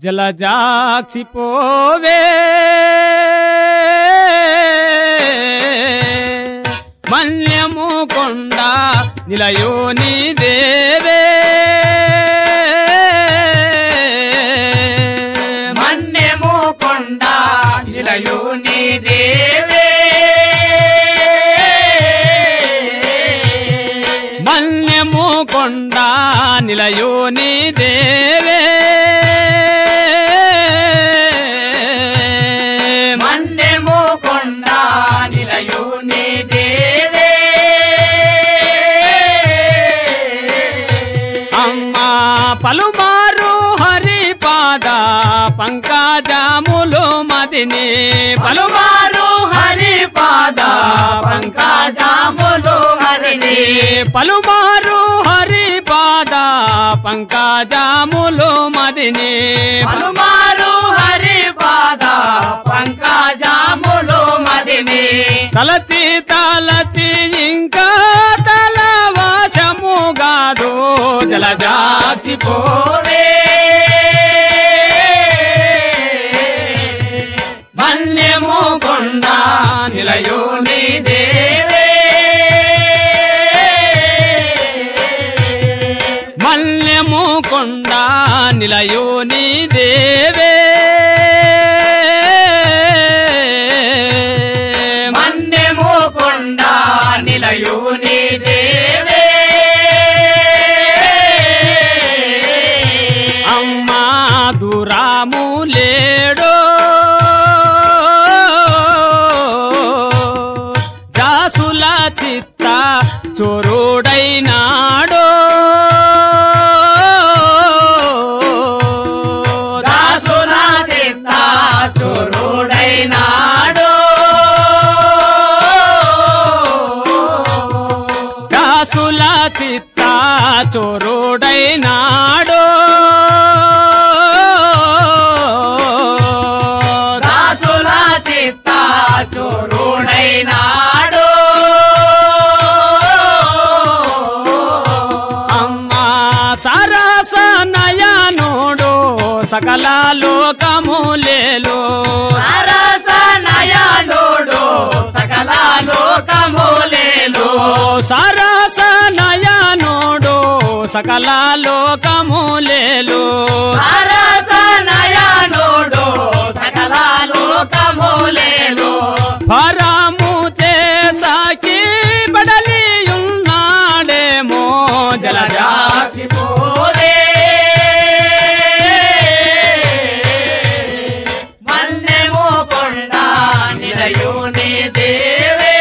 జలజాక్షి పోవే మన్యము కొండ నిలయోని దేవే మన్నెము కొండ నిలయుని దేవే మన్యము కొండ నిలయోని దేవే మన్నెము కొండ నిలయుని దేవే అమ్మా పలుమారు హరిపాద పంకజములు మదిని పలుమారు హరి పాద పంకజాములు హరిని పలుమారు హరిపాద పంకజములు మదిని పలుమారు హరి పాద పంకజాములు మదిని తలచి తలచి ఇంకా తల వాసము కాదు జలజాచి పో పోవే మన్యము కొండ నిలయుని దేవే మల్యము కొండ నిలయోని దేవే మన్యము కొండ నిలయుని దేవే అమ్మా దురాము లేడో దాసుల చిత్త చోరుడైనాడో దాసుల చిత్త చోరుడైనాడు దాసుల చిత్త చోరుడైనాడో దాసుల చిత్త చోరుడైనాడు అమ్మా సరస నయనుడు సకల లోకములేలు సరస నయనుడు సకల లోకములేలు సరస నయనుడు సకల లోకములేలు సరస నయనుడు సకల లోకములేలు పరము చేసాకి బడలియున్నాడేమో జలజా జలజాక్షి పోరే మన్నెము కొండ నిలయుని దేవే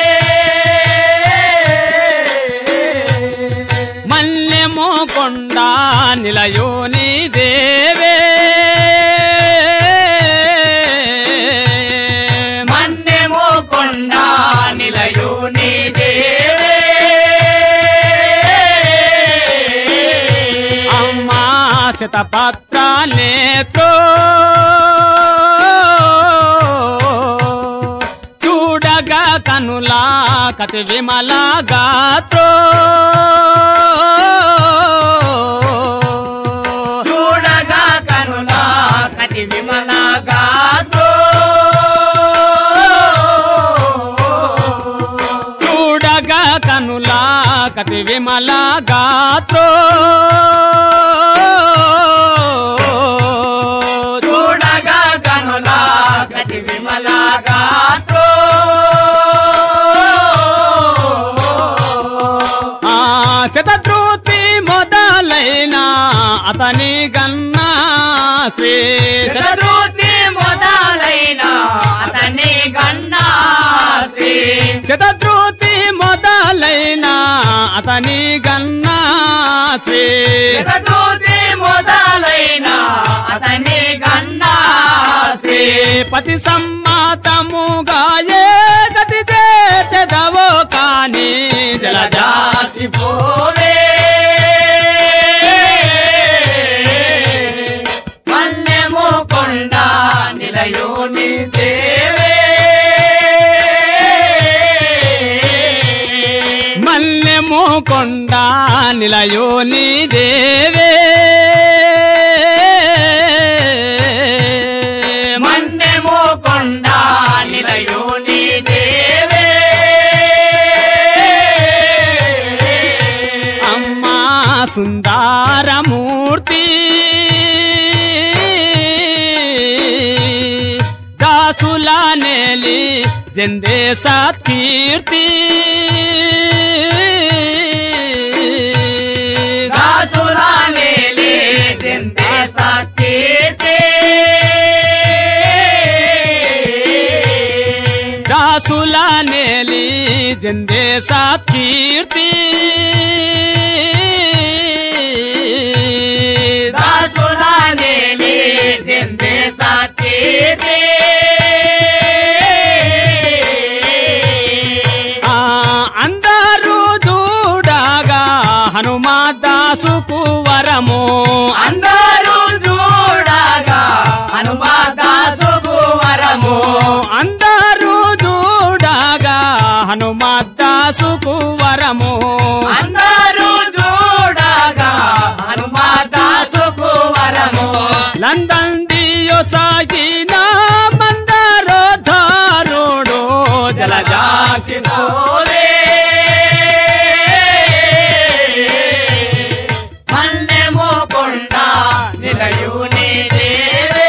మల్లెమో కొండ నిలయోని దేవే మన్నెము కొండ నిలయుని దేవే అమ్మా శతపత్ర నేత్రో చూడగా కనులా కతి విమల గాత్రో చూడగా కనుల కటి విమల గాత్రో చూడగా కనులా కతి విమల గాత్రో చూడగా కనుల కటి విమల గాత్రో ఆ శతద్రుతి మొదలైన అతని గన్నా శ్రీ శత- శతద్రుతి మొదలైన అతని గన్నాసి శతద్రుతి మొదలైన అతని గన్నా శ్రీ శతద్రుతి మొదలైన అతని గన్నాసి పతి సమ్మతముగా ఏ గతి చేర్చెదవో కాని జలజా జాచి పోవే మన్నెము కొండ నిలయోని దేవే మల్లెము కొండ నిలయోని దేవే దాసులానేలి జందేశ కీర్తి దాసురాలేలి దిందేశ కీర్తి దాసులానేలి జందేశ కీర్తి దాసురాలేలి దిందేశ కీర్తి ఆ అందరూ చూడగా హనుమా దాసుకు వరము అందరూ చూడగా హనుమాదాసుకు వరము అందరూ చూడగా హనుమా దాసుకు వరము అందరూ చూడగా హనుమాదాసుకు వరము లందన్ దియో సాగిన మందరో ధారుడు జలజా జలజాసిపోలే మన్నెము కొండ నిలయుని దేవే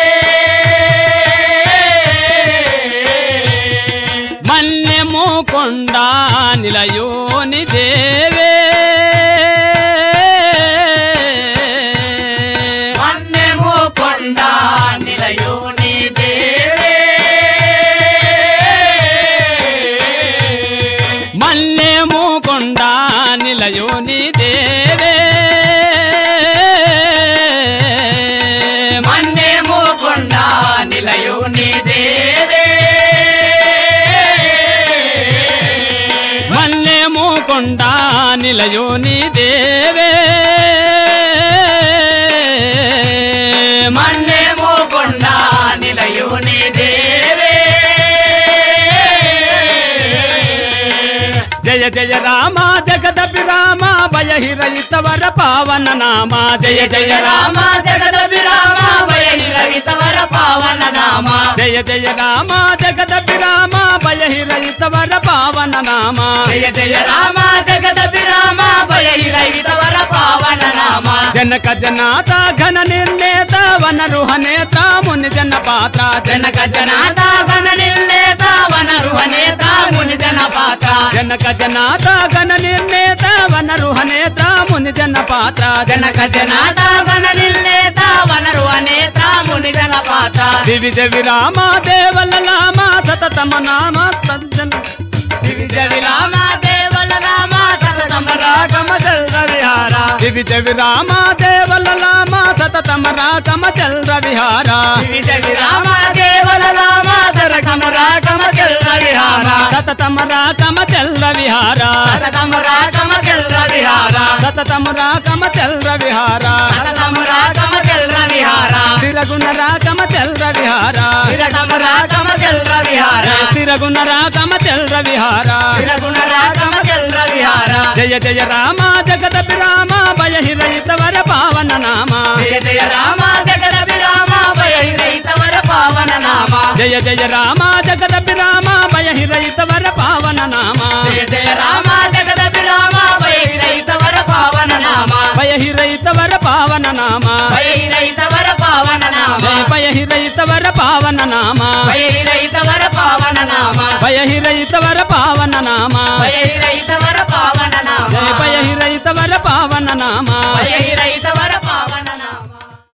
మల్లెము కొండ నిలయోని దేవే మన్నెము కొండ నిలయుని దేవే మల్లెము కొండ నిలయోని దేవే మన్నెము కొండ నిలయుని దేవే మల్లెము కొండ నిలయోని దేవే మన్నెము కొండ నిలయుని దేవే జయ జయ రామ జగదపి రామ భయ హిరయితవర పావన నామ జయ జయ రామ రామ జగదపి రామ వయహిరవితవర పావన నామ జయ జయ రామ జగదపి రామ భయ హిరయితవర పావన నామ జయ జయ రామ జగదపి రామ వయహిరవితవర పావన నామ జనక జనాత ఘన నిర్ణేత వనరుహ నేత ముని జన పాత్ర జనక జనాత వన నిర్ణేత వన రుహనేత ముని జన పాత్ర జనక జనాత ఘన నిర్ణేత వనరుహ నేత ముని జన పాత్ర జనక జనాత వన నిర్ణేత వన రుహనేత ముని జన పాత్ర దివిజ విరామ దేవల లామ సతతమ నామ సజ్జన వివిధ విరామ దేవల రామ సతతమ రాగమ చల్ర విహార దివిజ విరామ దేవల లామ సతతమ రాగమ చల్ర విహార వివిధ విరామ దేవల రామ సరకమ రాగమ చల్ర విహార సతతమ రాగమ చల్ర విహార సతతమ రాగమ చల్ర విహార సతతమ రాగమ చల్ర విహార సతతమ రాగమ చల్ర విహార స్థిరగుణ రాగమ చల్ర విహార విరగమ రాగమ చల్ర విహార స్థిరగుణ రాగమ చల్ర విహార విరగుణ రాగమ చల్ర విహార జయ జయ రామ జగదపి రామ భయ హిరయితవర పావన నామ జయ జయ రామ జగద విరామ వయహిరైతవర పావన నామ జయ జయ రామ జగదపి రామ భయ హిరయితవర పావన నామ జయ జయ రామ జగద విరామ వయహిరైతవర పావన నామ భయ హిరయితవర పావన నామ వయహిరైతవర పావన నామ జయ భయ హిరయితవర పావన నామ వయహిరైతవర పావన నామ భయ హిరయితవర పావన నామ వయహిరైతవర పావన నామ జయ భయ హిరయితవర పావన నామ